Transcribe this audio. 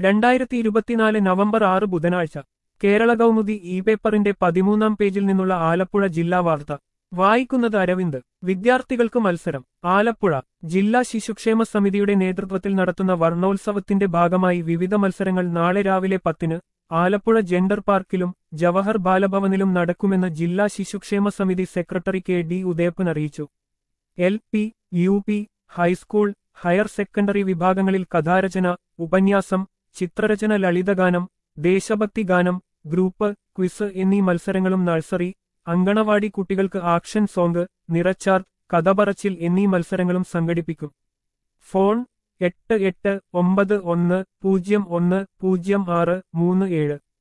രണ്ടായിരത്തി ഇരുപത്തിനാല് നവംബർ ആറ് ബുധനാഴ്ച കേരള കൗമുദി ഇ പേപ്പറിന്റെ പതിമൂന്നാം പേജിൽ നിന്നുള്ള ആലപ്പുഴ ജില്ലാ വാർത്ത വായിക്കുന്നത് അരവിന്ദ് വിദ്യാർത്ഥികൾക്ക് മത്സരം ആലപ്പുഴ ജില്ലാ ശിശുക്ഷേമ സമിതിയുടെ നേതൃത്വത്തിൽ നടത്തുന്ന വർണ്ണോത്സവത്തിന്റെ ഭാഗമായി വിവിധ മത്സരങ്ങൾ നാളെ രാവിലെ പത്തിന് ആലപ്പുഴ ജെൻഡർ പാർക്കിലും ജവഹർ ബാലഭവനിലും നടക്കുമെന്ന് ജില്ലാ ശിശുക്ഷേമ സമിതി സെക്രട്ടറി കെ ഡി ഉദയപ്പൻ അറിയിച്ചു L P U P high school higher secondary വിഭാഗങ്ങളിൽ കഥാരചന ഉപന്യാസം ചിത്രരചന ലളിതഗാനം ദേശഭക്തി ഗാനം ഗ്രൂപ്പ് ക്വിസ് എന്നീ മത്സരങ്ങളും നഴ്സറി അങ്കണവാടി കുട്ടികൾക്ക് ആക്ഷൻ സോങ് നിറച്ചാർ കഥ പറച്ചിൽ എന്നീ മത്സരങ്ങളും സംഘടിപ്പിക്കും ഫോൺ എട്ട് എട്ട് ഒമ്പത് ഒന്ന് പൂജ്യം ഒന്ന് പൂജ്യം ആറ് മൂന്ന് ഏഴ്